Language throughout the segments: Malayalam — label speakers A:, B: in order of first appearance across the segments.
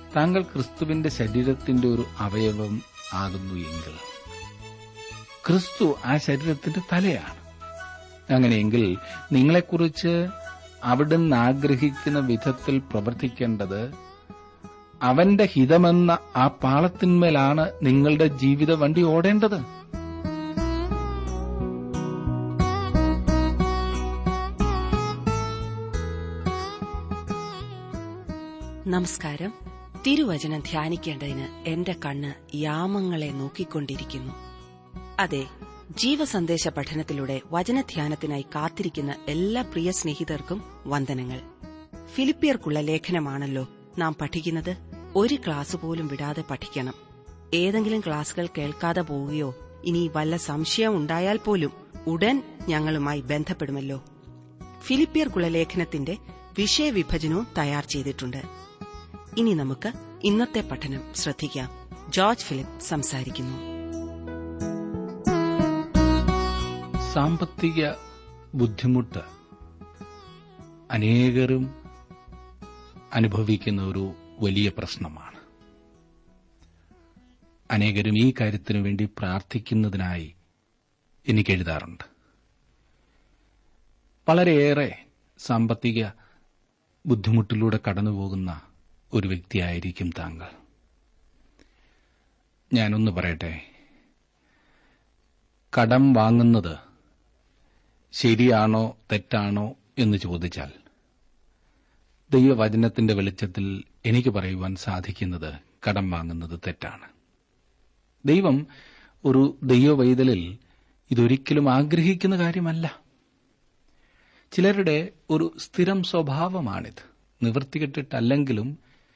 A: താങ്കൾ ക്രിസ്തുവിന്റെ ശരീരത്തിന്റെ ഒരു അവയവം ആകുന്നു എങ്കിൽ ക്രിസ്തു ആ ശരീരത്തിന്റെ തലയാണ് അങ്ങനെയെങ്കിൽ നിങ്ങളെക്കുറിച്ച് അവിടുന്ന് ആഗ്രഹിക്കുന്ന വിധത്തിൽ പ്രവർത്തിക്കേണ്ടത് അവന്റെ ഹിതമെന്ന ആ പാളത്തിന്മേലാണ് നിങ്ങളുടെ ജീവിത വണ്ടി ഓടേണ്ടത്
B: നമസ്കാരം തിരുവചനം ധ്യാനിക്കേണ്ടതിന് എന്റെ കണ്ണ് യാമങ്ങളെ നോക്കിക്കൊണ്ടിരിക്കുന്നു അതെ ജീവസന്ദേശ പഠനത്തിലൂടെ വചനധ്യാനത്തിനായി കാത്തിരിക്കുന്ന എല്ലാ പ്രിയ സ്നേഹിതർക്കും വന്ദനങ്ങൾ ഫിലിപ്പിയർക്കുള്ള ലേഖനമാണല്ലോ നാം പഠിക്കുന്നത് ഒരു ക്ലാസ് പോലും വിടാതെ പഠിക്കണം ഏതെങ്കിലും ക്ലാസുകൾ കേൾക്കാതെ പോവുകയോ ഇനി വല്ല സംശയം ഉണ്ടായാൽ പോലും ഉടൻ ഞങ്ങളുമായി ബന്ധപ്പെടുമല്ലോ ഫിലിപ്പിയർക്കുള്ള ലേഖനത്തിന്റെ വിഷയവിഭജനവും തയ്യാർ ചെയ്തിട്ടുണ്ട് ഇനി നമുക്ക് ഇന്നത്തെ പഠനം ശ്രദ്ധിക്കാം ജോർജ് ഫിലിപ്പ് സംസാരിക്കുന്നു
A: സാമ്പത്തിക ബുദ്ധിമുട്ട് അനേകരും അനുഭവിക്കുന്ന ഒരു വലിയ പ്രശ്നമാണ് അനേകരും ഈ കാര്യത്തിനു വേണ്ടി പ്രാർത്ഥിക്കുന്നതിനായി എനിക്ക് എഴുതാറുണ്ട് വളരെയേറെ സാമ്പത്തിക ബുദ്ധിമുട്ടിലൂടെ കടന്നുപോകുന്ന ഒരു വ്യക്തിയായിരിക്കും താങ്കൾ ഞാനൊന്ന് പറയട്ടെ കടം വാങ്ങുന്നത് ശരിയാണോ തെറ്റാണോ എന്ന് ചോദിച്ചാൽ ദൈവവചനത്തിന്റെ വെളിച്ചത്തിൽ എനിക്ക് പറയുവാൻ സാധിക്കുന്നത് കടം വാങ്ങുന്നത് തെറ്റാണ് ദൈവം ഒരു ദൈവവൈതലിൽ ഇതൊരിക്കലും ആഗ്രഹിക്കുന്ന കാര്യമല്ല ചിലരുടെ ഒരു സ്ഥിരം സ്വഭാവമാണിത് നിവൃത്തികെട്ടിട്ടല്ലെങ്കിലും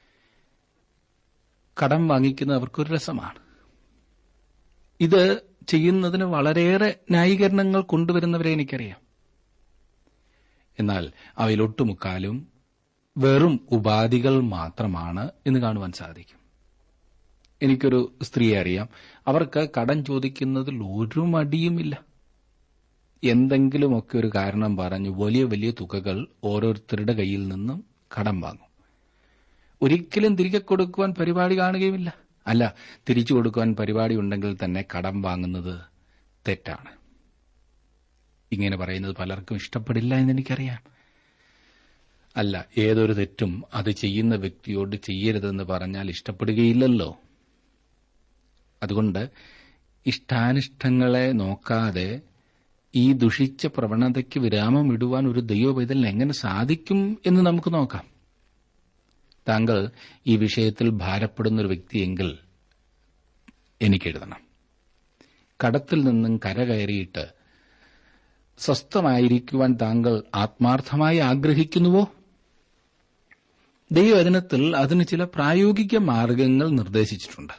A: കടം വാങ്ങിക്കുന്നത് അവർക്കൊരു രസമാണ് ഇത് ചെയ്യുന്നതിന് വളരെയേറെ ന്യായീകരണങ്ങൾ കൊണ്ടുവരുന്നവരെ എനിക്കറിയാം എന്നാൽ അവയിലൊട്ടുമുക്കാലും വെറും ഉപാധികൾ മാത്രമാണ് എന്ന് കാണുവാൻ സാധിക്കും എനിക്കൊരു സ്ത്രീയെ അറിയാം അവർക്ക് കടം ചോദിക്കുന്നതിൽ ഒരു മടിയുമില്ല എന്തെങ്കിലുമൊക്കെ ഒരു കാരണം പറഞ്ഞ് വലിയ വലിയ തുകകൾ ഓരോരുത്തരുടെ കയ്യിൽ നിന്നും കടം വാങ്ങും ഒരിക്കലും തിരികെ കൊടുക്കുവാൻ പരിപാടി കാണുകയുമില്ല അല്ല തിരിച്ചു കൊടുക്കുവാൻ പരിപാടി ഉണ്ടെങ്കിൽ തന്നെ കടം വാങ്ങുന്നത് തെറ്റാണ് ഇങ്ങനെ പറയുന്നത് പലർക്കും ഇഷ്ടപ്പെടില്ല എന്ന് എനിക്കറിയാം അല്ല ഏതൊരു തെറ്റും അത് ചെയ്യുന്ന വ്യക്തിയോട് ചെയ്യരുതെന്ന് പറഞ്ഞാൽ ഇഷ്ടപ്പെടുകയില്ലല്ലോ അതുകൊണ്ട് ഇഷ്ടാനിഷ്ടങ്ങളെ നോക്കാതെ ഈ ദുഷിച്ച പ്രവണതയ്ക്ക് വിരാമം ഇടുവാൻ ഒരു ദൈവപൈതലിന് എങ്ങനെ സാധിക്കും എന്ന് നമുക്ക് നോക്കാം താങ്കൾ ഈ വിഷയത്തിൽ ഭാരപ്പെടുന്ന ഒരു വ്യക്തിയെങ്കിൽ എനിക്കെഴുതണം കടത്തിൽ നിന്നും കരകയറിയിട്ട് സ്വസ്ഥമായിരിക്കുവാൻ താങ്കൾ ആത്മാർത്ഥമായി ആഗ്രഹിക്കുന്നുവോ ദൈവവചനത്തിൽ അതിന് ചില പ്രായോഗിക മാർഗങ്ങൾ നിർദ്ദേശിച്ചിട്ടുണ്ട്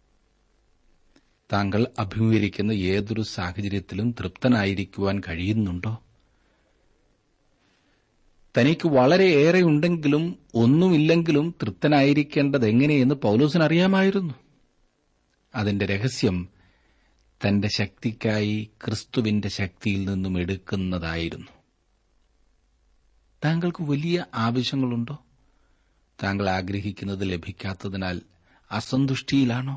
A: താങ്കൾ അഭിമുഖീകരിക്കുന്ന ഏതൊരു സാഹചര്യത്തിലും തൃപ്തനായിരിക്കുവാൻ കഴിയുന്നുണ്ടോ തനിക്ക് വളരെയേറെ ഉണ്ടെങ്കിലും ഒന്നുമില്ലെങ്കിലും തൃപ്തനായിരിക്കേണ്ടത് എങ്ങനെയെന്ന് പൌലോസിന് അറിയാമായിരുന്നു അതിന്റെ രഹസ്യം തന്റെ ശക്തിക്കായി ക്രിസ്തുവിന്റെ ശക്തിയിൽ നിന്നും എടുക്കുന്നതായിരുന്നു താങ്കൾക്ക് വലിയ ആവശ്യങ്ങളുണ്ടോ താങ്കൾ ആഗ്രഹിക്കുന്നത് ലഭിക്കാത്തതിനാൽ അസന്തുഷ്ടിയിലാണോ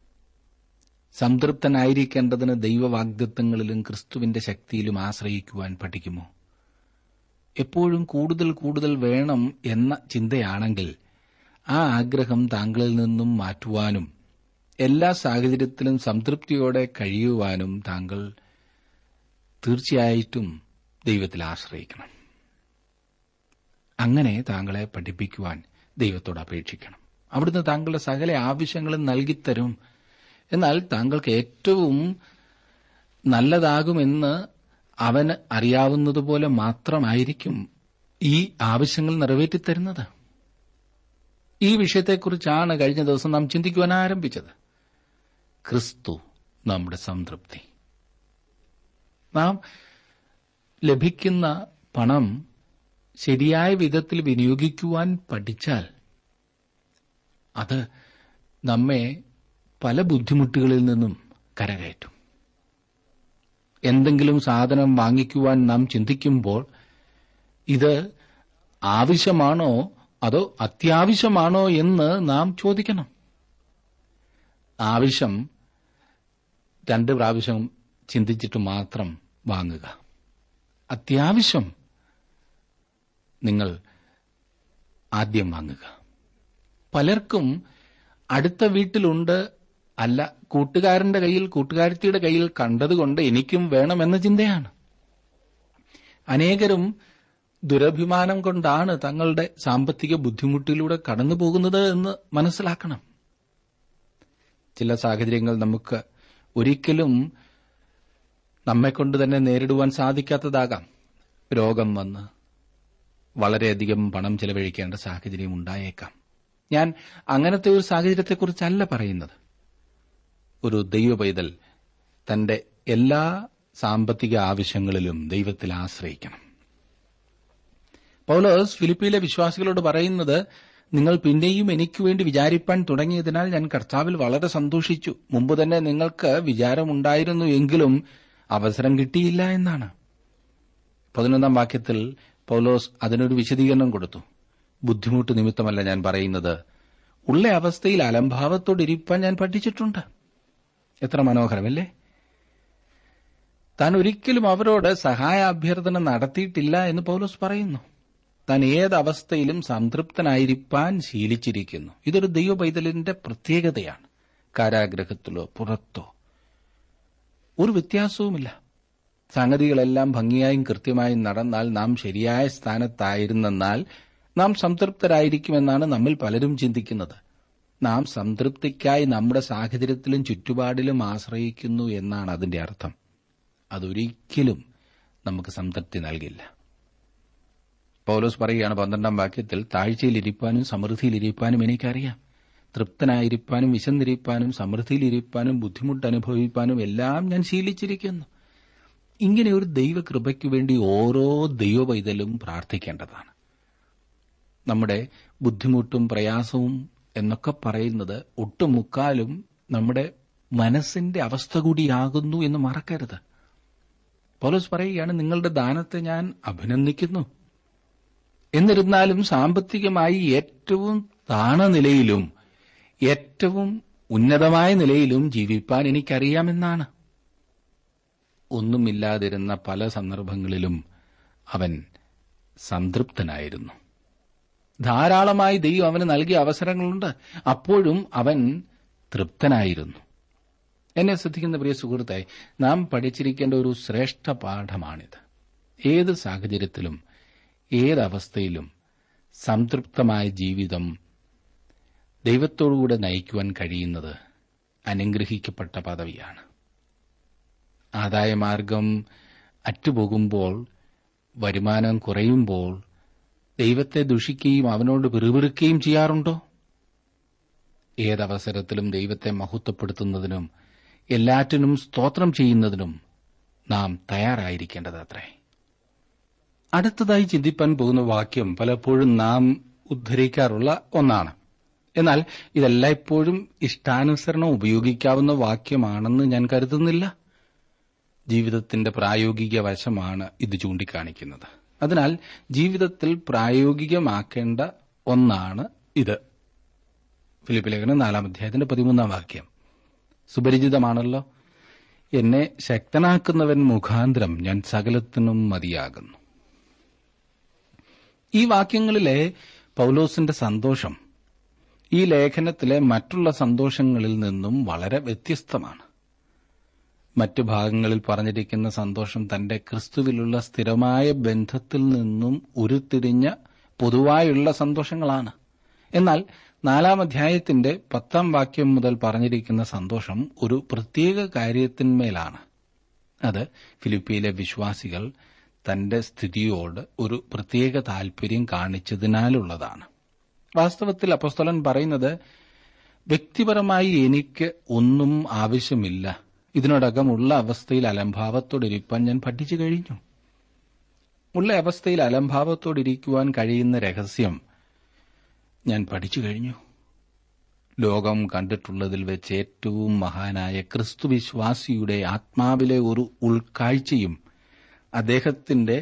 A: സംതൃപ്തനായിരിക്കേണ്ടതിന് ദൈവവാഗ്ദത്വങ്ങളിലും ക്രിസ്തുവിന്റെ ശക്തിയിലും ആശ്രയിക്കുവാൻ പഠിക്കുമോ എപ്പോഴും കൂടുതൽ കൂടുതൽ വേണം എന്ന ചിന്തയാണെങ്കിൽ ആ ആഗ്രഹം താങ്കളിൽ നിന്നും മാറ്റുവാനും എല്ലാ സാഹചര്യത്തിലും സംതൃപ്തിയോടെ കഴിയുവാനും താങ്കൾ തീർച്ചയായിട്ടും ദൈവത്തിൽ ആശ്രയിക്കണം അങ്ങനെ താങ്കളെ പഠിപ്പിക്കുവാൻ ദൈവത്തോട് അപേക്ഷിക്കണം അവിടുന്ന് താങ്കളുടെ സകല ആവശ്യങ്ങളും നൽകിത്തരും എന്നാൽ താങ്കൾക്ക് ഏറ്റവും നല്ലതാകുമെന്ന് അവന് അറിയാവുന്നതുപോലെ മാത്രമായിരിക്കും ഈ ആവശ്യങ്ങൾ നിറവേറ്റിത്തരുന്നത് ഈ വിഷയത്തെക്കുറിച്ചാണ് കഴിഞ്ഞ ദിവസം നാം ചിന്തിക്കുവാൻ ആരംഭിച്ചത് ക്രിസ്തു നമ്മുടെ സംതൃപ്തി നാം ലഭിക്കുന്ന പണം ശരിയായ വിധത്തിൽ വിനിയോഗിക്കുവാൻ പഠിച്ചാൽ അത് നമ്മെ പല ബുദ്ധിമുട്ടുകളിൽ നിന്നും കരകയറ്റും എന്തെങ്കിലും സാധനം വാങ്ങിക്കുവാൻ നാം ചിന്തിക്കുമ്പോൾ ഇത് ആവശ്യമാണോ അതോ അത്യാവശ്യമാണോ എന്ന് നാം ചോദിക്കണം ആവശ്യം രണ്ട് പ്രാവശ്യം ചിന്തിച്ചിട്ട് മാത്രം വാങ്ങുക അത്യാവശ്യം നിങ്ങൾ ആദ്യം വാങ്ങുക പലർക്കും അടുത്ത വീട്ടിലുണ്ട് അല്ല കൂട്ടുകാരന്റെ കയ്യിൽ കൂട്ടുകാരത്തിയുടെ കയ്യിൽ കണ്ടതുകൊണ്ട് എനിക്കും വേണമെന്ന ചിന്തയാണ് അനേകരും ദുരഭിമാനം കൊണ്ടാണ് തങ്ങളുടെ സാമ്പത്തിക ബുദ്ധിമുട്ടിലൂടെ കടന്നു പോകുന്നത് എന്ന് മനസ്സിലാക്കണം ചില സാഹചര്യങ്ങൾ നമുക്ക് ഒരിക്കലും നമ്മെക്കൊണ്ട് തന്നെ നേരിടുവാൻ സാധിക്കാത്തതാകാം രോഗം വന്ന് വളരെയധികം പണം ചെലവഴിക്കേണ്ട സാഹചര്യം ഉണ്ടായേക്കാം ഞാൻ അങ്ങനത്തെ ഒരു സാഹചര്യത്തെക്കുറിച്ചല്ല പറയുന്നത് ഒരു ദൈവ പൈതൽ തന്റെ എല്ലാ സാമ്പത്തിക ആവശ്യങ്ങളിലും ദൈവത്തിൽ ആശ്രയിക്കണം പൗലോസ് ഫിലിപ്പിയിലെ വിശ്വാസികളോട് പറയുന്നത് നിങ്ങൾ പിന്നെയും എനിക്ക് വേണ്ടി വിചാരിപ്പാൻ തുടങ്ങിയതിനാൽ ഞാൻ കർത്താവിൽ വളരെ സന്തോഷിച്ചു മുമ്പ് തന്നെ നിങ്ങൾക്ക് വിചാരമുണ്ടായിരുന്നു എങ്കിലും അവസരം കിട്ടിയില്ല എന്നാണ് പതിനൊന്നാം വാക്യത്തിൽ പൗലോസ് അതിനൊരു വിശദീകരണം കൊടുത്തു ബുദ്ധിമുട്ട് നിമിത്തമല്ല ഞാൻ പറയുന്നത് ഉള്ള അവസ്ഥയിൽ അലംഭാവത്തോടിരിപ്പാൻ ഞാൻ പഠിച്ചിട്ടുണ്ട് എത്ര മനോഹരമല്ലേ താൻ ഒരിക്കലും അവരോട് സഹായാഭ്യർത്ഥന നടത്തിയിട്ടില്ല എന്ന് പൗലോസ് പറയുന്നു താൻ ഏത് അവസ്ഥയിലും സംതൃപ്തനായിരിക്കാൻ ശീലിച്ചിരിക്കുന്നു ഇതൊരു ദൈവ പൈതലിന്റെ പ്രത്യേകതയാണ് കാരാഗ്രഹത്തിലോ പുറത്തോ ഒരു വ്യത്യാസവുമില്ല സംഗതികളെല്ലാം ഭംഗിയായും കൃത്യമായും നടന്നാൽ നാം ശരിയായ സ്ഥാനത്തായിരുന്നെന്നാൽ നാം സംതൃപ്തരായിരിക്കുമെന്നാണ് നമ്മിൽ പലരും ചിന്തിക്കുന്നത് നാം സംതൃപ്തിക്കായി നമ്മുടെ സാഹചര്യത്തിലും ചുറ്റുപാടിലും ആശ്രയിക്കുന്നു എന്നാണ് അതിന്റെ അർത്ഥം അതൊരിക്കലും നമുക്ക് സംതൃപ്തി നൽകില്ല പൗലോസ് പറയുകയാണ് പന്ത്രണ്ടാം വാക്യത്തിൽ താഴ്ചയിലിരിപ്പാനും സമൃദ്ധിയിലിരിപ്പാനും എനിക്കറിയാം തൃപ്തനായിരിക്കാനും വിശന്നിരിപ്പാനും സമൃദ്ധിയിലിരിപ്പാനും ബുദ്ധിമുട്ട് അനുഭവിപ്പാനും എല്ലാം ഞാൻ ശീലിച്ചിരിക്കുന്നു ഇങ്ങനെ ഒരു ദൈവകൃപയ്ക്കു വേണ്ടി ഓരോ ദൈവവൈതലും പ്രാർത്ഥിക്കേണ്ടതാണ് നമ്മുടെ ബുദ്ധിമുട്ടും പ്രയാസവും എന്നൊക്കെ പറയുന്നത് ഒട്ടുമുക്കാലും നമ്മുടെ മനസ്സിന്റെ അവസ്ഥ കൂടിയാകുന്നു എന്ന് മറക്കരുത് പൗലോസ് പറയുകയാണ് നിങ്ങളുടെ ദാനത്തെ ഞാൻ അഭിനന്ദിക്കുന്നു എന്നിരുന്നാലും സാമ്പത്തികമായി ഏറ്റവും താണ നിലയിലും ഏറ്റവും ഉന്നതമായ നിലയിലും ജീവിപ്പാൻ എനിക്കറിയാമെന്നാണ് ഒന്നുമില്ലാതിരുന്ന പല സന്ദർഭങ്ങളിലും അവൻ സംതൃപ്തനായിരുന്നു ധാരാളമായി ദൈവം അവന് നൽകിയ അവസരങ്ങളുണ്ട് അപ്പോഴും അവൻ തൃപ്തനായിരുന്നു എന്നെ ശ്രദ്ധിക്കുന്ന പ്രിയ സുഹൃത്തായി നാം പഠിച്ചിരിക്കേണ്ട ഒരു ശ്രേഷ്ഠ പാഠമാണിത് ഏത് സാഹചര്യത്തിലും ഏതവസ്ഥയിലും സംതൃപ്തമായ ജീവിതം ദൈവത്തോടുകൂടെ നയിക്കുവാൻ കഴിയുന്നത് അനുഗ്രഹിക്കപ്പെട്ട പദവിയാണ് ആദായമാർഗം അറ്റുപോകുമ്പോൾ വരുമാനം കുറയുമ്പോൾ ദൈവത്തെ ദുഷിക്കുകയും അവനോട് പിറുപിറുക്കുകയും ചെയ്യാറുണ്ടോ ഏതവസരത്തിലും ദൈവത്തെ മഹത്വപ്പെടുത്തുന്നതിനും എല്ലാറ്റിനും സ്തോത്രം ചെയ്യുന്നതിനും നാം തയ്യാറായിരിക്കേണ്ടതത്രേ അടുത്തതായി ചിന്തിപ്പാൻ പോകുന്ന വാക്യം പലപ്പോഴും നാം ഉദ്ധരിക്കാറുള്ള ഒന്നാണ് എന്നാൽ ഇതെല്ലായ്പ്പോഴും ഇഷ്ടാനുസരണം ഉപയോഗിക്കാവുന്ന വാക്യമാണെന്ന് ഞാൻ കരുതുന്നില്ല ജീവിതത്തിന്റെ പ്രായോഗിക വശമാണ് ഇത് ചൂണ്ടിക്കാണിക്കുന്നത് അതിനാൽ ജീവിതത്തിൽ പ്രായോഗികമാക്കേണ്ട ഒന്നാണ് ഇത് ഫിലിപ്പ് ലേഖനം നാലാം അധ്യായത്തിന്റെ പതിമൂന്നാം വാക്യം സുപരിചിതമാണല്ലോ എന്നെ ശക്തനാക്കുന്നവൻ മുഖാന്തരം ഞാൻ സകലത്തിനും മതിയാകുന്നു ഈ വാക്യങ്ങളിലെ പൌലോസിന്റെ സന്തോഷം ഈ ലേഖനത്തിലെ മറ്റുള്ള സന്തോഷങ്ങളിൽ നിന്നും വളരെ വ്യത്യസ്തമാണ് മറ്റു ഭാഗങ്ങളിൽ പറഞ്ഞിരിക്കുന്ന സന്തോഷം തന്റെ ക്രിസ്തുവിലുള്ള സ്ഥിരമായ ബന്ധത്തിൽ നിന്നും ഉരുത്തിരിഞ്ഞ പൊതുവായുള്ള സന്തോഷങ്ങളാണ് എന്നാൽ നാലാം അധ്യായത്തിന്റെ പത്താം വാക്യം മുതൽ പറഞ്ഞിരിക്കുന്ന സന്തോഷം ഒരു പ്രത്യേക കാര്യത്തിന്മേലാണ് അത് ഫിലിപ്പിയിലെ വിശ്വാസികൾ തന്റെ സ്ഥിതിയോട് ഒരു പ്രത്യേക താൽപര്യം കാണിച്ചതിനാലുള്ളതാണ് വാസ്തവത്തിൽ അപ്പസ്തലൻ പറയുന്നത് വ്യക്തിപരമായി എനിക്ക് ഒന്നും ആവശ്യമില്ല ഇതിനോടകം ഉള്ള അവസ്ഥയിൽ അലംഭാവത്തോടിരിക്കാൻ ഞാൻ പഠിച്ചു കഴിഞ്ഞു ഉള്ള അവസ്ഥയിൽ അലംഭാവത്തോടിരിക്കുവാൻ കഴിയുന്ന രഹസ്യം ഞാൻ പഠിച്ചു കഴിഞ്ഞു ലോകം കണ്ടിട്ടുള്ളതിൽ വെച്ച് ഏറ്റവും മഹാനായ ക്രിസ്തുവിശ്വാസിയുടെ ആത്മാവിലെ ഒരു ഉൾക്കാഴ്ചയും അദ്ദേഹത്തിന്റെ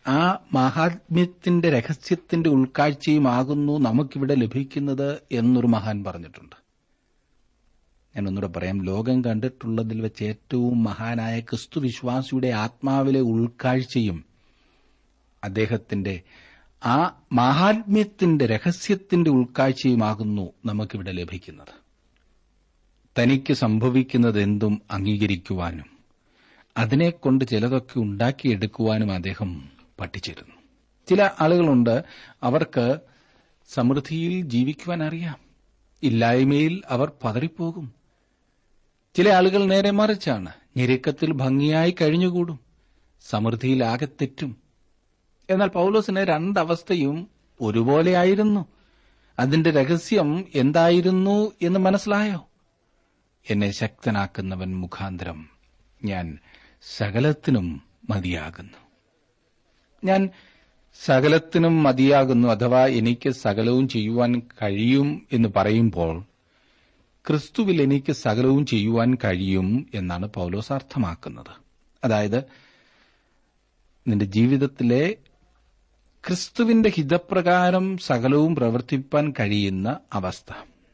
A: ആ മഹാത്മ്യത്തിന്റെ രഹസ്യത്തിന്റെ ഉൾക്കാഴ്ചയുമാകുന്നു നമുക്കിവിടെ ലഭിക്കുന്നത് എന്നൊരു മഹാൻ പറഞ്ഞിട്ടുണ്ട് ഞാൻ ഒന്നുകൂടെ പറയാം ലോകം കണ്ടിട്ടുള്ളതിൽ വെച്ച് ഏറ്റവും മഹാനായ ക്രിസ്തു വിശ്വാസിയുടെ ആത്മാവിലെ ഉൾക്കാഴ്ചയും അദ്ദേഹത്തിന്റെ ആ മഹാത്മ്യത്തിന്റെ രഹസ്യത്തിന്റെ ഉൾക്കാഴ്ചയുമാകുന്നു നമുക്കിവിടെ ലഭിക്കുന്നത് തനിക്ക് സംഭവിക്കുന്നത് എന്തും അംഗീകരിക്കുവാനും അതിനെക്കൊണ്ട് ചിലതൊക്കെ ഉണ്ടാക്കിയെടുക്കുവാനും അദ്ദേഹം പഠിച്ചിരുന്നു ചില ആളുകളുണ്ട് അവർക്ക് സമൃദ്ധിയിൽ ജീവിക്കുവാൻ അറിയാം ഇല്ലായ്മയിൽ അവർ പതറിപ്പോകും ചില ആളുകൾ നേരെ മറിച്ചാണ് ഞെരുക്കത്തിൽ ഭംഗിയായി കഴിഞ്ഞുകൂടും സമൃദ്ധിയിൽ ആകെ തെറ്റും എന്നാൽ പൗലോസിന് രണ്ടവസ്ഥയും ഒരുപോലെയായിരുന്നു അതിന്റെ രഹസ്യം എന്തായിരുന്നു എന്ന് മനസ്സിലായോ എന്നെ ശക്തനാക്കുന്നവൻ മുഖാന്തരം ഞാൻ സകലത്തിനും മതിയാകുന്നു ഞാൻ സകലത്തിനും മതിയാകുന്നു അഥവാ എനിക്ക് സകലവും ചെയ്യുവാൻ കഴിയും എന്ന് പറയുമ്പോൾ ക്രിസ്തുവിൽ എനിക്ക് സകലവും ചെയ്യുവാൻ കഴിയും എന്നാണ് പൗലോസ് അർത്ഥമാക്കുന്നത് അതായത് നിന്റെ ജീവിതത്തിലെ ക്രിസ്തുവിന്റെ ഹിതപ്രകാരം സകലവും പ്രവർത്തിപ്പാൻ കഴിയുന്ന അവസ്ഥ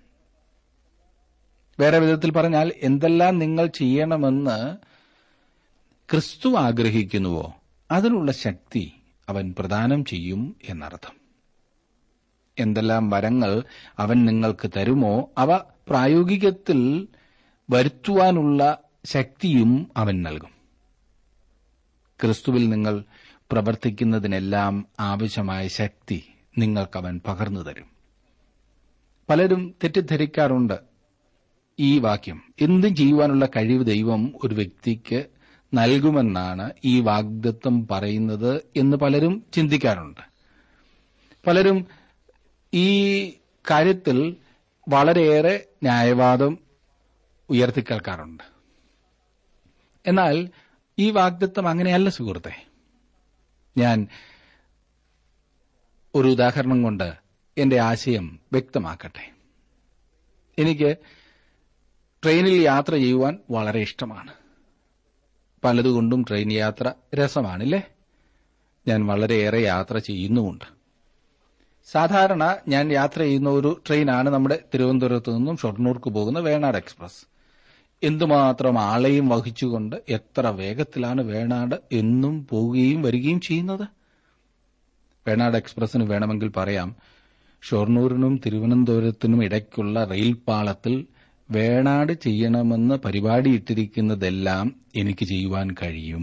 A: വേറെ വിധത്തിൽ പറഞ്ഞാൽ എന്തെല്ലാം നിങ്ങൾ ചെയ്യണമെന്ന് ക്രിസ്തു ആഗ്രഹിക്കുന്നുവോ അതിനുള്ള ശക്തി അവൻ പ്രദാനം ചെയ്യും എന്നർത്ഥം എന്തെല്ലാം വരങ്ങൾ അവൻ നിങ്ങൾക്ക് തരുമോ അവ പ്രായോഗികത്തിൽ വരുത്തുവാനുള്ള ശക്തിയും അവൻ നൽകും ക്രിസ്തുവിൽ നിങ്ങൾ പ്രവർത്തിക്കുന്നതിനെല്ലാം ആവശ്യമായ ശക്തി നിങ്ങൾക്കവൻ പകർന്നു തരും പലരും തെറ്റിദ്ധരിക്കാറുണ്ട് ഈ വാക്യം എന്തും ചെയ്യുവാനുള്ള കഴിവ് ദൈവം ഒരു വ്യക്തിക്ക് നൽകുമെന്നാണ് ഈ വാഗ്ദത്വം പറയുന്നത് എന്ന് പലരും ചിന്തിക്കാറുണ്ട് പലരും ഈ കാര്യത്തിൽ വളരെയേറെ ന്യായവാദം ഉയർത്തിക്കേൾക്കാറുണ്ട് എന്നാൽ ഈ വാഗ്ദത്വം അങ്ങനെയല്ല സുഹൃത്തെ ഞാൻ ഒരു ഉദാഹരണം കൊണ്ട് എന്റെ ആശയം വ്യക്തമാക്കട്ടെ എനിക്ക് ട്രെയിനിൽ യാത്ര ചെയ്യുവാൻ വളരെ ഇഷ്ടമാണ് പലതുകൊണ്ടും ട്രെയിൻ യാത്ര രസമാണില്ലേ ഞാൻ വളരെയേറെ യാത്ര ചെയ്യുന്നുമുണ്ട് സാധാരണ ഞാൻ യാത്ര ചെയ്യുന്ന ഒരു ട്രെയിനാണ് നമ്മുടെ തിരുവനന്തപുരത്ത് നിന്നും ഷൊർണൂർക്ക് പോകുന്ന വേണാട് എക്സ്പ്രസ് എന്തുമാത്രം ആളെയും വഹിച്ചുകൊണ്ട് എത്ര വേഗത്തിലാണ് വേണാട് എന്നും പോവുകയും വരികയും ചെയ്യുന്നത് വേണാട് എക്സ്പ്രസിന് വേണമെങ്കിൽ പറയാം ഷൊർണൂരിനും തിരുവനന്തപുരത്തിനും ഇടയ്ക്കുള്ള റെയിൽ പാളത്തിൽ വേണാട് ചെയ്യണമെന്ന് പരിപാടിയിട്ടിരിക്കുന്നതെല്ലാം എനിക്ക് ചെയ്യുവാൻ കഴിയും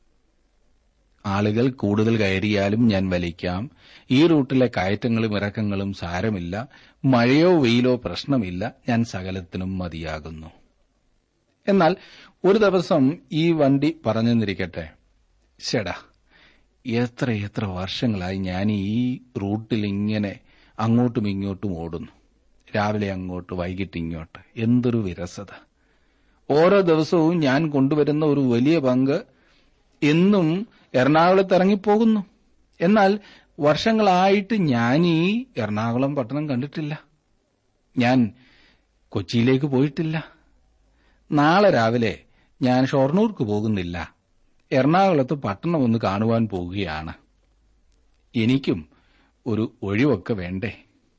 A: ആളുകൾ കൂടുതൽ കയറിയാലും ഞാൻ വലിക്കാം ഈ റൂട്ടിലെ കയറ്റങ്ങളും ഇറക്കങ്ങളും സാരമില്ല മഴയോ വെയിലോ പ്രശ്നമില്ല ഞാൻ സകലത്തിനും മതിയാകുന്നു എന്നാൽ ഒരു ദിവസം ഈ വണ്ടി പറഞ്ഞെന്നിരിക്കട്ടെ ശടാ എത്ര എത്ര വർഷങ്ങളായി ഞാൻ ഈ റൂട്ടിൽ ഇങ്ങനെ അങ്ങോട്ടും ഇങ്ങോട്ടും ഓടുന്നു രാവിലെ അങ്ങോട്ട് വൈകിട്ട് ഇങ്ങോട്ട് എന്തൊരു വിരസത ഓരോ ദിവസവും ഞാൻ കൊണ്ടുവരുന്ന ഒരു വലിയ പങ്ക് എന്നും എറണാകുളത്ത് ഇറങ്ങിപ്പോകുന്നു എന്നാൽ വർഷങ്ങളായിട്ട് ഞാൻ ഈ എറണാകുളം പട്ടണം കണ്ടിട്ടില്ല ഞാൻ കൊച്ചിയിലേക്ക് പോയിട്ടില്ല നാളെ രാവിലെ ഞാൻ ഷൊർണൂർക്ക് പോകുന്നില്ല എറണാകുളത്ത് പട്ടണം ഒന്ന് കാണുവാൻ പോവുകയാണ് എനിക്കും ഒരു ഒഴിവൊക്കെ വേണ്ടേ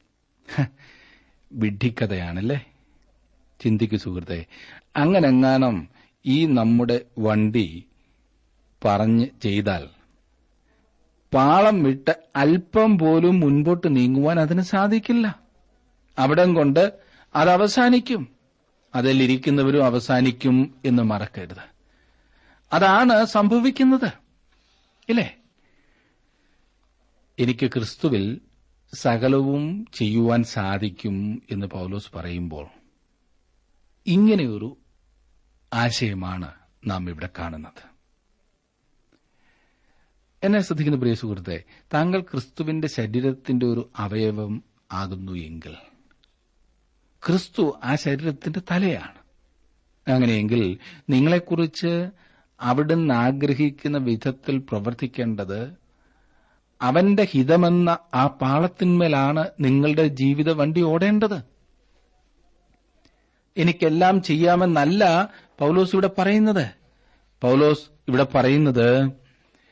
A: വിഡ്ഢിക്കഥയാണല്ലേ ചിന്തിക്കു സുഹൃത്തെ അങ്ങനെങ്ങാനും ഈ നമ്മുടെ വണ്ടി പറഞ്ഞ് ചെയ്താൽ പാളം വിട്ട് അല്പം പോലും മുൻപോട്ട് നീങ്ങുവാൻ അതിന് സാധിക്കില്ല അവിടം കൊണ്ട് അത് അവസാനിക്കും അതിലിരിക്കുന്നവരും അവസാനിക്കും എന്ന് മറക്കരുത് അതാണ് സംഭവിക്കുന്നത് ഇല്ലേ എനിക്ക് ക്രിസ്തുവിൽ സകലവും ചെയ്യുവാൻ സാധിക്കും എന്ന് പൗലോസ് പറയുമ്പോൾ ഇങ്ങനെയൊരു ആശയമാണ് നാം ഇവിടെ കാണുന്നത് എന്നെ ശ്രദ്ധിക്കുന്ന പ്രിയ സുഹൃത്തെ താങ്കൾ ക്രിസ്തുവിന്റെ ശരീരത്തിന്റെ ഒരു അവയവം ആകുന്നു എങ്കിൽ ക്രിസ്തു ആ ശരീരത്തിന്റെ തലയാണ് അങ്ങനെയെങ്കിൽ നിങ്ങളെക്കുറിച്ച് അവിടുന്ന് ആഗ്രഹിക്കുന്ന വിധത്തിൽ പ്രവർത്തിക്കേണ്ടത് അവന്റെ ഹിതമെന്ന ആ പാളത്തിന്മേലാണ് നിങ്ങളുടെ ജീവിത വണ്ടി ഓടേണ്ടത് എനിക്കെല്ലാം ചെയ്യാമെന്നല്ല പൗലോസ് ഇവിടെ പറയുന്നത് പൗലോസ് ഇവിടെ പറയുന്നത്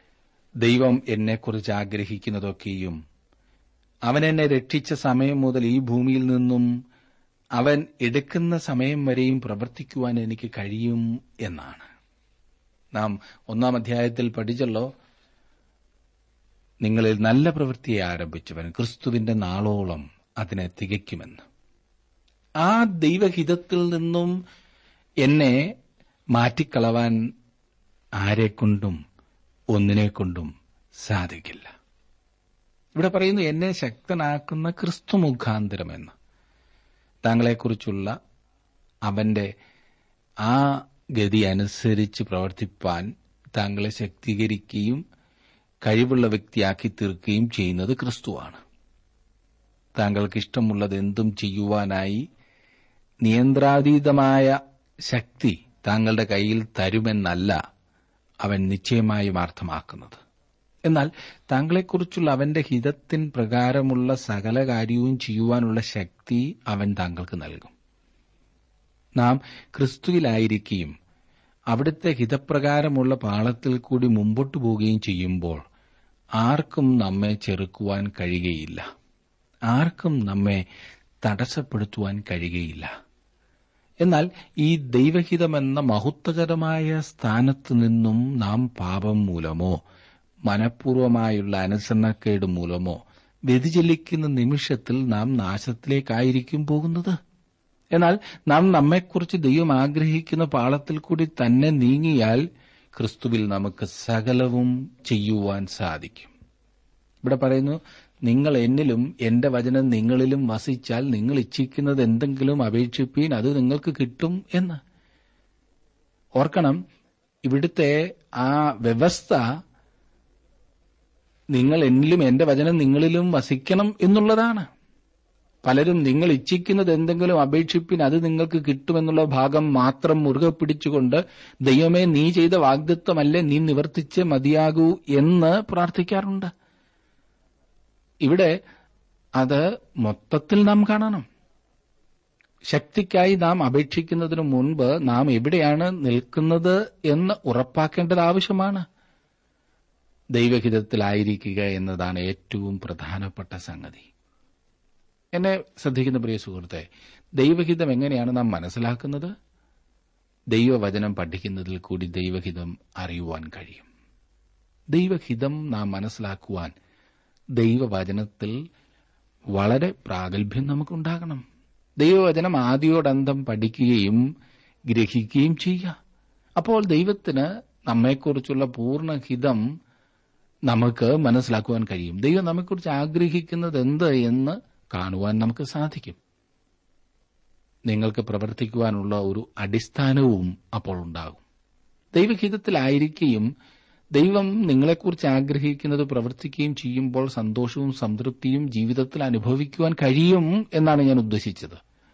A: ദൈവം എന്നെക്കുറിച്ച് ആഗ്രഹിക്കുന്നതൊക്കെയും അവൻ എന്നെ രക്ഷിച്ച സമയം മുതൽ ഈ ഭൂമിയിൽ നിന്നും അവൻ എടുക്കുന്ന സമയം വരെയും പ്രവർത്തിക്കുവാൻ എനിക്ക് കഴിയും എന്നാണ് നാം ഒന്നാം അധ്യായത്തിൽ പഠിച്ചല്ലോ നിങ്ങളിൽ നല്ല പ്രവൃത്തിയെ ആരംഭിച്ചവൻ ക്രിസ്തുവിന്റെ നാളോളം അതിനെ തികയ്ക്കുമെന്ന് ആ ദൈവഹിതത്തിൽ നിന്നും എന്നെ മാറ്റിക്കളവാൻ ആരെക്കൊണ്ടും ഒന്നിനെക്കൊണ്ടും സാധിക്കില്ല ഇവിടെ പറയുന്നു എന്നെ ശക്തനാക്കുന്ന ക്രിസ്തു മുഖാന്തരമെന്ന് താങ്കളെക്കുറിച്ചുള്ള അവന്റെ ആ ഗതി അനുസരിച്ച് പ്രവർത്തിപ്പാൻ താങ്കളെ ശക്തീകരിക്കുകയും കഴിവുള്ള വ്യക്തിയാക്കി തീർക്കുകയും ചെയ്യുന്നത് ക്രിസ്തുവാണ് താങ്കൾക്ക് ഇഷ്ടമുള്ളത് എന്തും ചെയ്യുവാനായി നിയന്ത്രാതീതമായ ശക്തി താങ്കളുടെ കയ്യിൽ തരുമെന്നല്ല അവൻ നിശ്ചയമായും അർത്ഥമാക്കുന്നത് എന്നാൽ താങ്കളെക്കുറിച്ചുള്ള അവന്റെ ഹിതത്തിൻ പ്രകാരമുള്ള സകല കാര്യവും ചെയ്യുവാനുള്ള ശക്തി അവൻ താങ്കൾക്ക് നൽകും നാം ക്രിസ്തുവിലായിരിക്കുകയും അവിടുത്തെ ഹിതപ്രകാരമുള്ള പാളത്തിൽ കൂടി മുമ്പോട്ടു പോവുകയും ചെയ്യുമ്പോൾ ആർക്കും നമ്മെ ചെറുക്കുവാൻ കഴിയുകയില്ല ആർക്കും നമ്മെ തടസ്സപ്പെടുത്തുവാൻ കഴിയുകയില്ല എന്നാൽ ഈ ദൈവഹിതമെന്ന മഹത്വകരമായ സ്ഥാനത്ത് നിന്നും നാം പാപം മൂലമോ മനഃപൂർവമായുള്ള അനുസരണക്കേട് മൂലമോ വ്യതിചലിക്കുന്ന നിമിഷത്തിൽ നാം നാശത്തിലേക്കായിരിക്കും പോകുന്നത് എന്നാൽ നാം നമ്മെക്കുറിച്ച് ദൈവം ആഗ്രഹിക്കുന്ന പാളത്തിൽ കൂടി തന്നെ നീങ്ങിയാൽ ക്രിസ്തുവിൽ നമുക്ക് സകലവും ചെയ്യുവാൻ സാധിക്കും ഇവിടെ പറയുന്നു നിങ്ങൾ എന്നിലും എന്റെ വചനം നിങ്ങളിലും വസിച്ചാൽ നിങ്ങൾ ഇച്ഛിക്കുന്നത് എന്തെങ്കിലും അപേക്ഷിപ്പീൻ അത് നിങ്ങൾക്ക് കിട്ടും എന്ന് ഓർക്കണം ഇവിടുത്തെ ആ വ്യവസ്ഥ നിങ്ങൾ എന്നിലും എന്റെ വചനം നിങ്ങളിലും വസിക്കണം എന്നുള്ളതാണ് പലരും നിങ്ങൾ ഇച്ഛിക്കുന്നത് എന്തെങ്കിലും അപേക്ഷിപ്പിൻ അത് നിങ്ങൾക്ക് കിട്ടുമെന്നുള്ള ഭാഗം മാത്രം മുറുകെ പിടിച്ചുകൊണ്ട് ദൈവമേ നീ ചെയ്ത വാഗ്ദത്വമല്ലേ നീ നിവർത്തിച്ച് മതിയാകൂ എന്ന് പ്രാർത്ഥിക്കാറുണ്ട് ഇവിടെ അത് മൊത്തത്തിൽ നാം കാണണം ശക്തിക്കായി നാം അപേക്ഷിക്കുന്നതിനു മുൻപ് നാം എവിടെയാണ് നിൽക്കുന്നത് എന്ന് ഉറപ്പാക്കേണ്ടത് ആവശ്യമാണ് ദൈവഹിതത്തിലായിരിക്കുക എന്നതാണ് ഏറ്റവും പ്രധാനപ്പെട്ട സംഗതി എന്നെ ശ്രദ്ധിക്കുന്ന പ്രിയ സുഹൃത്തെ ദൈവഹിതം എങ്ങനെയാണ് നാം മനസ്സിലാക്കുന്നത് ദൈവവചനം പഠിക്കുന്നതിൽ കൂടി ദൈവഹിതം അറിയുവാൻ കഴിയും ദൈവഹിതം നാം മനസ്സിലാക്കുവാൻ ദൈവവചനത്തിൽ വളരെ പ്രാഗൽഭ്യം നമുക്കുണ്ടാകണം ദൈവവചനം ആദ്യോടന്തം പഠിക്കുകയും ഗ്രഹിക്കുകയും ചെയ്യുക അപ്പോൾ ദൈവത്തിന് നമ്മെക്കുറിച്ചുള്ള പൂർണ്ണഹിതം നമുക്ക് മനസ്സിലാക്കുവാൻ കഴിയും ദൈവം നമ്മെക്കുറിച്ച് ആഗ്രഹിക്കുന്നത് എന്ത് എന്ന് കാണുവാൻ നമുക്ക് സാധിക്കും നിങ്ങൾക്ക് പ്രവർത്തിക്കുവാനുള്ള ഒരു അടിസ്ഥാനവും അപ്പോൾ ഉണ്ടാകും ദൈവഹിതത്തിലായിരിക്കുകയും ദൈവം നിങ്ങളെക്കുറിച്ച് ആഗ്രഹിക്കുന്നത് പ്രവർത്തിക്കുകയും ചെയ്യുമ്പോൾ സന്തോഷവും സംതൃപ്തിയും ജീവിതത്തിൽ അനുഭവിക്കുവാൻ കഴിയും എന്നാണ് ഞാൻ ഉദ്ദേശിച്ചത്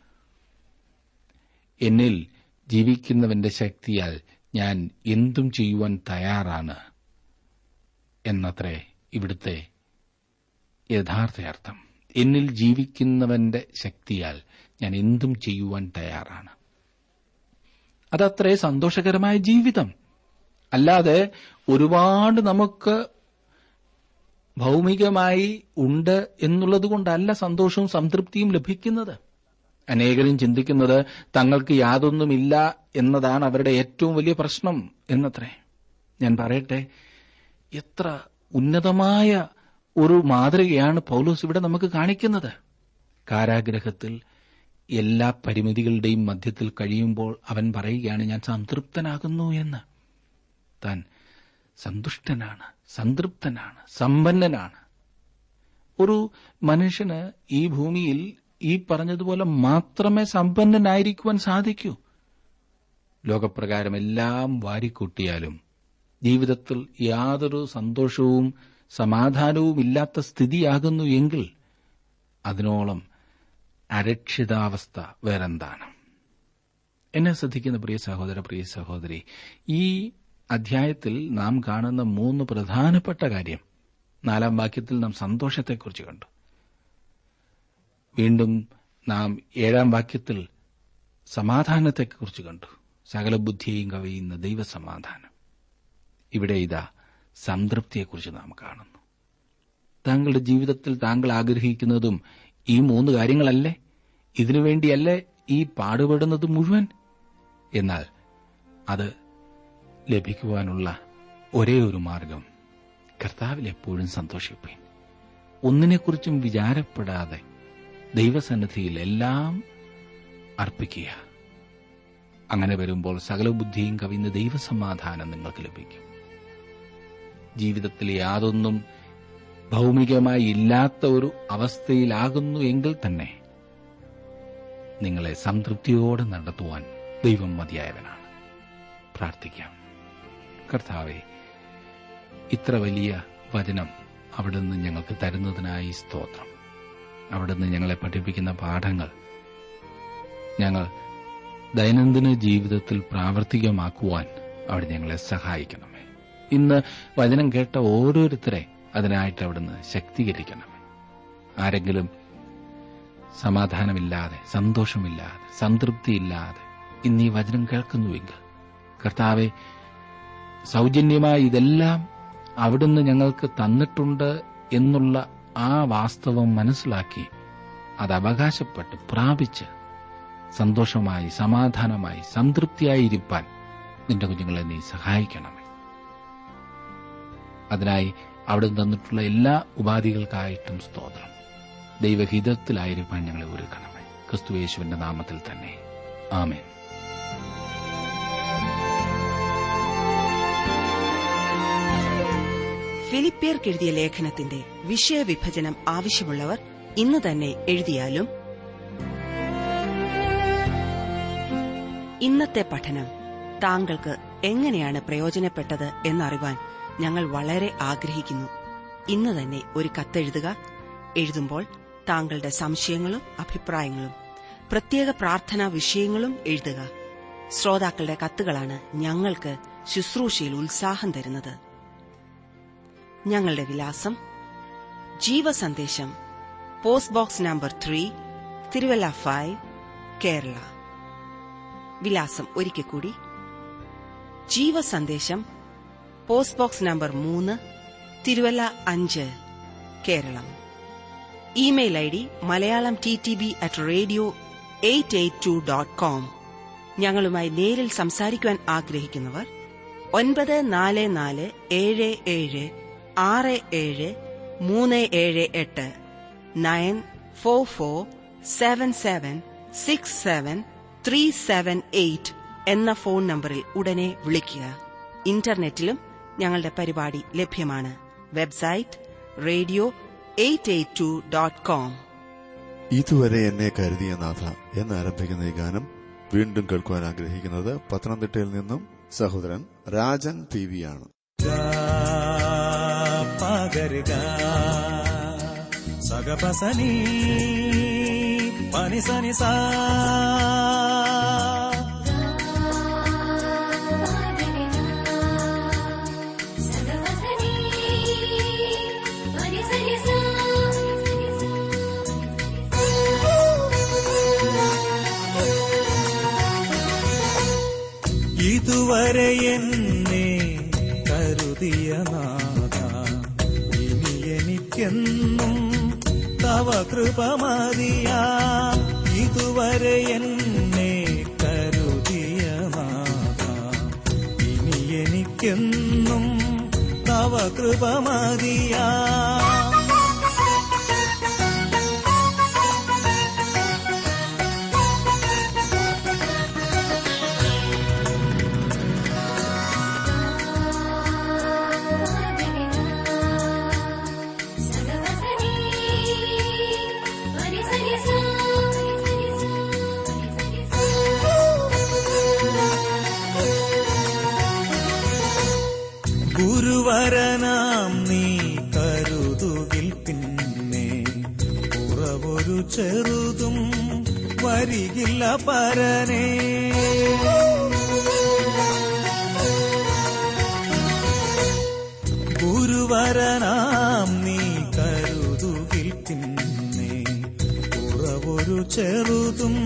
A: എന്നിൽ ജീവിക്കുന്നവന്റെ ശക്തിയാൽ ഞാൻ എന്തും ചെയ്യുവാൻ തയ്യാറാണ് എന്നത്രേ ഇവിടുത്തെ യഥാർത്ഥ അർത്ഥം എന്നിൽ ജീവിക്കുന്നവന്റെ ശക്തിയാൽ ഞാൻ എന്തും ചെയ്യുവാൻ തയ്യാറാണ് അതത്രേ സന്തോഷകരമായ ജീവിതം അല്ലാതെ ഒരുപാട് നമുക്ക് ഭൗമികമായി ഉണ്ട് എന്നുള്ളത് കൊണ്ടല്ല സന്തോഷവും സംതൃപ്തിയും ലഭിക്കുന്നത് അനേകരും ചിന്തിക്കുന്നത് തങ്ങൾക്ക് യാതൊന്നുമില്ല എന്നതാണ് അവരുടെ ഏറ്റവും വലിയ പ്രശ്നം എന്നത്രേ ഞാൻ പറയട്ടെ എത്ര ഉന്നതമായ ഒരു മാതൃകയാണ് പൗലോസ് ഇവിടെ നമുക്ക് കാണിക്കുന്നത് കാരാഗ്രഹത്തിൽ എല്ലാ പരിമിതികളുടെയും മധ്യത്തിൽ കഴിയുമ്പോൾ അവൻ പറയുകയാണ് ഞാൻ സംതൃപ്തനാകുന്നു എന്ന് താൻ സന്തുഷ്ടനാണ് സംതൃപ്തനാണ് സമ്പന്നനാണ് ഒരു മനുഷ്യന് ഈ ഭൂമിയിൽ ഈ പറഞ്ഞതുപോലെ മാത്രമേ സമ്പന്നനായിരിക്കുവാൻ സാധിക്കൂ ലോകപ്രകാരം എല്ലാം വാരിക്കൂട്ടിയാലും ജീവിതത്തിൽ യാതൊരു സന്തോഷവും സമാധാനവും ഇല്ലാത്ത സ്ഥിതിയാകുന്നു എങ്കിൽ അതിനോളം അരക്ഷിതാവസ്ഥ വേറെന്താണ് എന്നെ ശ്രദ്ധിക്കുന്ന പ്രിയ സഹോദര പ്രിയ സഹോദരി ഈ അധ്യായത്തിൽ നാം കാണുന്ന മൂന്ന് പ്രധാനപ്പെട്ട കാര്യം നാലാം വാക്യത്തിൽ നാം സന്തോഷത്തെക്കുറിച്ച് കണ്ടു വീണ്ടും നാം ഏഴാം വാക്യത്തിൽ സമാധാനത്തെക്കുറിച്ച് കണ്ടു സകല ബുദ്ധിയെയും കവിയുന്ന ദൈവസമാധാനം ഇവിടെ ഇതാ സംതൃപ്തിയെക്കുറിച്ച് നാം കാണുന്നു താങ്കളുടെ ജീവിതത്തിൽ താങ്കൾ ആഗ്രഹിക്കുന്നതും ഈ മൂന്ന് കാര്യങ്ങളല്ലേ ഇതിനുവേണ്ടിയല്ലേ ഈ പാടുപെടുന്നത് മുഴുവൻ എന്നാൽ അത് ലഭിക്കുവാനുള്ള ഒരേ ഒരു മാർഗം കർത്താവിൽ എപ്പോഴും സന്തോഷിപ്പീൻ ഒന്നിനെക്കുറിച്ചും വിചാരപ്പെടാതെ ദൈവസന്നിധിയിൽ എല്ലാം അർപ്പിക്കുക അങ്ങനെ വരുമ്പോൾ സകല ബുദ്ധിയും കവിഞ്ഞ ദൈവസമാധാനം നിങ്ങൾക്ക് ലഭിക്കും ജീവിതത്തിൽ യാതൊന്നും ഭൗമികമായി ഇല്ലാത്ത ഒരു അവസ്ഥയിലാകുന്നു എങ്കിൽ തന്നെ നിങ്ങളെ സംതൃപ്തിയോടെ നടത്തുവാൻ ദൈവം മതിയായവനാണ് പ്രാർത്ഥിക്കാം കർത്താവെ ഇത്ര വലിയ വചനം അവിടുന്ന് ഞങ്ങൾക്ക് തരുന്നതിനായി സ്തോത്രം അവിടുന്ന് ഞങ്ങളെ പഠിപ്പിക്കുന്ന പാഠങ്ങൾ ഞങ്ങൾ ദൈനംദിന ജീവിതത്തിൽ പ്രാവർത്തികമാക്കുവാൻ അവിടെ ഞങ്ങളെ സഹായിക്കണമേ ഇന്ന് വചനം കേട്ട ഓരോരുത്തരെ അതിനായിട്ട് അവിടുന്ന് ശക്തീകരിക്കണമേ ആരെങ്കിലും സമാധാനമില്ലാതെ സന്തോഷമില്ലാതെ സംതൃപ്തിയില്ലാതെ ഇന്ന് ഈ വചനം കേൾക്കുന്നുവെങ്കിൽ കർത്താവെ സൗജന്യമായി ഇതെല്ലാം അവിടുന്ന് ഞങ്ങൾക്ക് തന്നിട്ടുണ്ട് എന്നുള്ള ആ വാസ്തവം മനസ്സിലാക്കി അത് അവകാശപ്പെട്ട് പ്രാപിച്ച് സന്തോഷമായി സമാധാനമായി സംതൃപ്തിയായിരിക്കാൻ നിന്റെ കുഞ്ഞുങ്ങളെ നീ സഹായിക്കണമേ അതിനായി അവിടെ തന്നിട്ടുള്ള എല്ലാ ഉപാധികൾക്കായിട്ടും സ്തോത്രം ദൈവഹിതത്തിലായിരിക്കാൻ ഞങ്ങളെ ഒരുക്കണമേ ക്രിസ്തുയേശുവിന്റെ നാമത്തിൽ തന്നെ ആമേൻ
B: ഫിലിപ്പിയർക്കെഴുതിയ ലേഖനത്തിന്റെ വിഷയവിഭജനം ആവശ്യമുള്ളവർ ഇന്ന് തന്നെ എഴുതിയാലും ഇന്നത്തെ പഠനം താങ്കൾക്ക് എങ്ങനെയാണ് പ്രയോജനപ്പെട്ടത് എന്നറിവാൻ ഞങ്ങൾ വളരെ ആഗ്രഹിക്കുന്നു ഇന്ന് തന്നെ ഒരു കത്തെഴുതുക എഴുതുമ്പോൾ താങ്കളുടെ സംശയങ്ങളും അഭിപ്രായങ്ങളും പ്രത്യേക പ്രാർത്ഥനാ വിഷയങ്ങളും എഴുതുക ശ്രോതാക്കളുടെ കത്തുകളാണ് ഞങ്ങൾക്ക് ശുശ്രൂഷയിൽ ഉത്സാഹം തരുന്നത് ഞങ്ങളുടെ വിലാസം ജീവസന്ദേശം post box number three Thiruvalla five Kerala വിലാസം ഒരിക്കൽ കൂടി ജീവസന്ദേശം പോസ്റ്റ് ബോക്സ് നമ്പർ മൂന്ന് തിരുവല്ല അഞ്ച് Keralam email I D Malayalam T T B at radio eight eight two dot com ഞങ്ങളുമായി നേരിൽ സംസാരിക്കുവാൻ ആഗ്രഹിക്കുന്നവർ ഒൻപത് നാല് നാല് ഏഴ് ഏഴ് ആറ് ഏഴ് മൂന്ന് ഏഴ് എട്ട് nine four four seven seven six seven three seven eight എന്ന ഫോൺ നമ്പറിൽ ഉടനെ വിളിക്കുക ഇന്റർനെറ്റിലും ഞങ്ങളുടെ പരിപാടി ലഭ്യമാണ് website radio eight eight two dot com
C: ഇതുവരെ എന്നെ കരുതിയ നാഥ എന്നാരംഭിക്കുന്ന ഈ ഗാനം വീണ്ടും കേൾക്കുവാൻ ആഗ്രഹിക്കുന്നത് പത്തനംതിട്ടയിൽ നിന്നും സഹോദരൻ രാജൻ പി വി ആണ്
D: പകരുക സഗപസനി പനി സനി സാ ഇതുവരെ എന്നെ കരുതിയ നാഥ ഇനി എനിക്കെന്നും തവ കൃപ മതിയാ ഇതുവരെ എന്നെ കരുതിയ നാഥ ഇനി എനിക്കെന്നും തവ കൃപ മതിയാ ഗുരുവരനാം നീ കരുതുകിൽ പിന്നെ കുറവൊരു ചെറുതും വരികില്ല പരനേ ഗുരുവരനാം നീ കരുതുകിൽ പിന്നെ കുറവൊരു ചെറുതും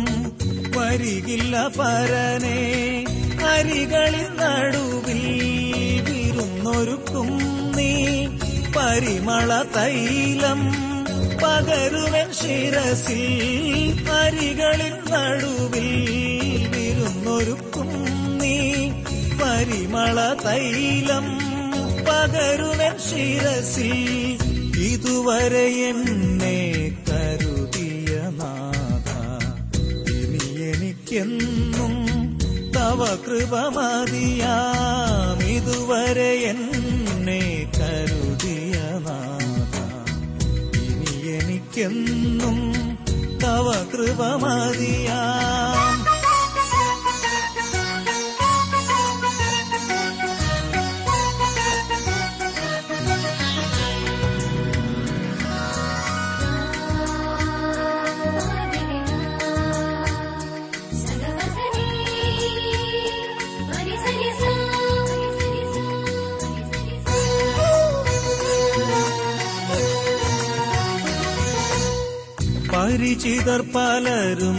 D: വരികില്ല പരനേ അരികളിൽ നടുവിൽ വിരുന്നു വിരുന്നൊരുക്കും നീ പരിമള തൈലം പകരുവൻ ശിരസിൽ അരികളിൻ നടുവിൽ വിരുന്നൊരുക്കും നീ പരിമള തൈലം പകരുവൻ ശിരസിൽ ഇതുവരെ എന്നെ കരുതിയ നാഥ ഇനി എനിക്കെന്നും തവ കൃപ മതിയാം ഇതുവരെ എന്നെ കരുതിയ നാഥ ഇനി എനിക്കെന്നും തവ കൃപ മതിയാം പരിചിതർ പലരും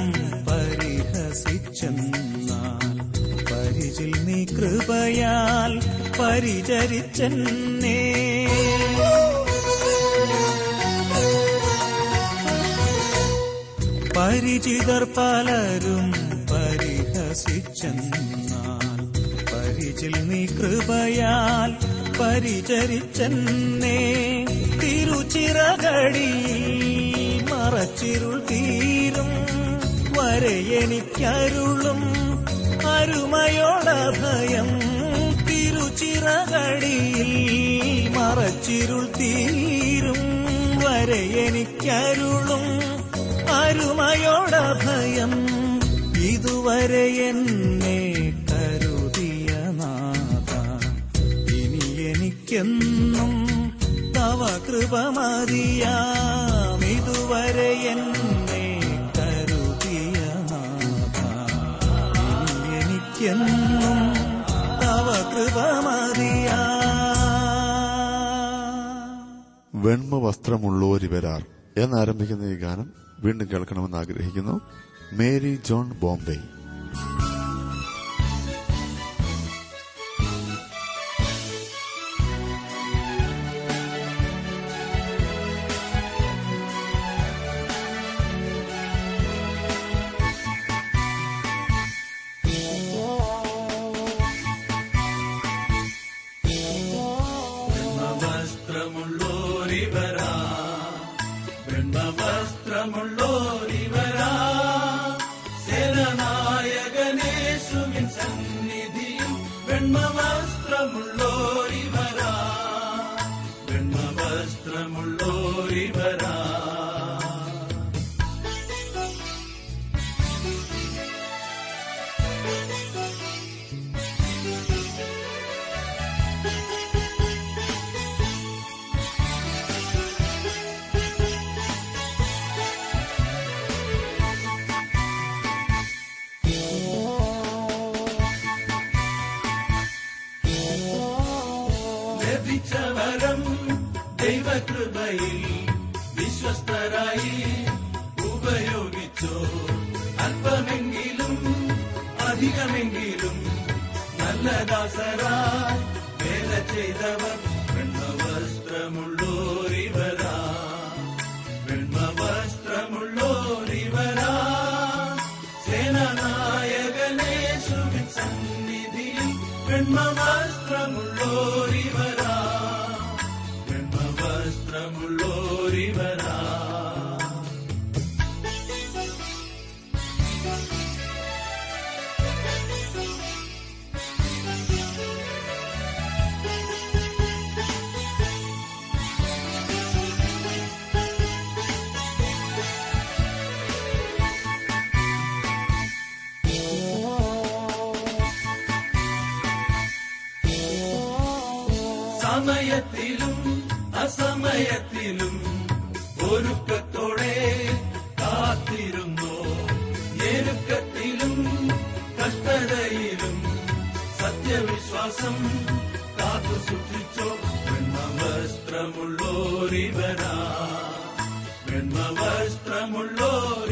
D: പരിഹസിച്ചെന്നാൽ പരിചിൽ നീ കൃപയാൽ പരിചരിച്ചെന്നേ പരിചിതർ പലരും പരിഹസിച്ചെന്നാൽ പരിചിൽ നീ കൃപയാൽ പരിചരിച്ചെന്നേ തിരുച്ചിറകടി മറച്ചിരുൾ തീരും വരെ എനിക്കരുളും അരുമയോടഭയം തിരുച്ചിറകടിയിൽ മറച്ചിരുൾ തീരും വരെ എനിക്കരുളും അരുമയോടഭയം ഇതുവരെ എന്നെ കരുതിയ നാഥ ഇനി എനിക്കെന്നും തവ കൃപ മതിയാം ഇതുവരെ എന്നെ കരുതിയ നാഥ ഇനി എനിക്കെന്നും തവ കൃപ മതിയാം
C: വെണ്മ വസ്ത്രമുള്ളോരിവരാർ എന്നാരംഭിക്കുന്ന ഈ ഗാനം വീണ്ടും കേൾക്കണമെന്ന് ആഗ്രഹിക്കുന്നു മേരി ജോൺ ബോംബെ
D: വസ്ത്രമുള്ളോരിവരാ വെണ്ണ വസ്ത്രമുള്ളോരിവരാ സേനനായകനേശുവിൻ സന്നിധിയിൽ വെണ്മ വസ്ത്രമുള്ളോരിവരാ വെണ്മ വസ്ത്രമുള്ളോരിവരാ ലഭിച്ച വരം ദൈവകൃപയിൽ വിശ്വസ്തരായി ഉപയോഗിച്ചോ അല്പമെങ്കിലും അധികമെങ്കിലും നല്ല ദാസരായി വേല ചെയ്തവർ വെണ്മവസ്ത്രമുള്ളോരിവരാ വെണ്മവസ്ത്രമുള്ളോരിവരാ സേനനായകനേശുവിൻ സന്നിധിയിൽ വെണ്മവസ്ത്രമുള്ളോരിവരാ വെണ്മവസ്ത്രമുള്ളോരിവരാ സമയത്തിലും അസമയത്തിലും ഒരുക്കത്തോടെ കാത്തിരുന്നോ ഞെരുക്കത്തിലും കഷ്ടതയിലും സത്യവിശ്വാസം കാത്തു സൂക്ഷിച്ചോ വെണ്മവസ്ത്രമുള്ളോരിവരാ വെണ്മവസ്ത്രമുള്ളോരിവരാ